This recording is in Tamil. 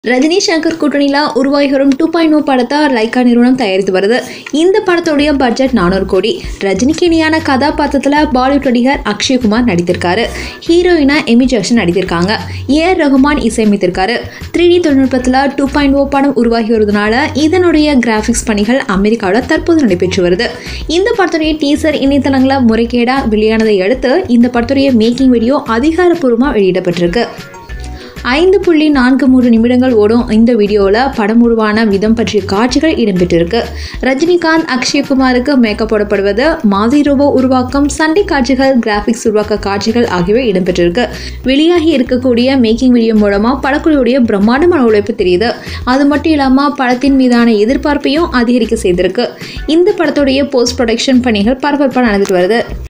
ரஜினி சங்கர் கூட்டணியில் உருவாகி வரும் டூ பாயிண்ட் ஓ படத்தை லைக்கா நிறுவனம் தயாரித்து வருது இந்த படத்துடைய பட்ஜெட் நானூறு கோடி ரஜினிக்கு இணையான கதாபாத்திரத்தில் பாலிவுட் நடிகர் அக்ஷய்குமார் நடித்திருக்காரு ஹீரோயினா எமி ஜாக்சன் நடித்திருக்காங்க ஏ ஆர் ரகுமான் இசையமைத்திருக்காரு த்ரீ டி தொழில்நுட்பத்தில் டூ பாயிண்ட் ஓ படம் உருவாகி வருவதனால இதனுடைய கிராஃபிக்ஸ் பணிகள் அமெரிக்காவில் தற்போது நடைபெற்று வருது இந்த படத்துடைய டீசர் இணையதளங்களில் முறைகேடாக வெளியானதை அடுத்து இந்த படத்துடைய மேக்கிங் வீடியோ அதிகாரப்பூர்வமாக வெளியிடப்பட்டிருக்கு ஐந்து புள்ளி நான்கு மூன்று நிமிடங்கள் ஓடும் இந்த வீடியோவில் படம் உருவான விதம் பற்றிய காட்சிகள் இடம்பெற்றிருக்கு ரஜினிகாந்த் அக்ஷய்குமாருக்கு மேக்கப் போடப்படுவது மாதிரி ரோபோ உருவாக்கம் சண்டை காட்சிகள் கிராஃபிக்ஸ் உருவாக்க காட்சிகள் ஆகியவை இடம்பெற்றிருக்கு வெளியாகி இருக்கக்கூடிய மேக்கிங் வீடியோ மூலமாக படக்குழுவுடைய பிரம்மாண்டமான உழைப்பு தெரியுது அது மட்டும் இல்லாமல் படத்தின் மீதான எதிர்பார்ப்பையும் அதிகரிக்க செய்திருக்கு இந்த படத்துடைய போஸ்ட் ப்ரொடக்ஷன் பணிகள் பரபரப்பாக நடந்துட்டு வருது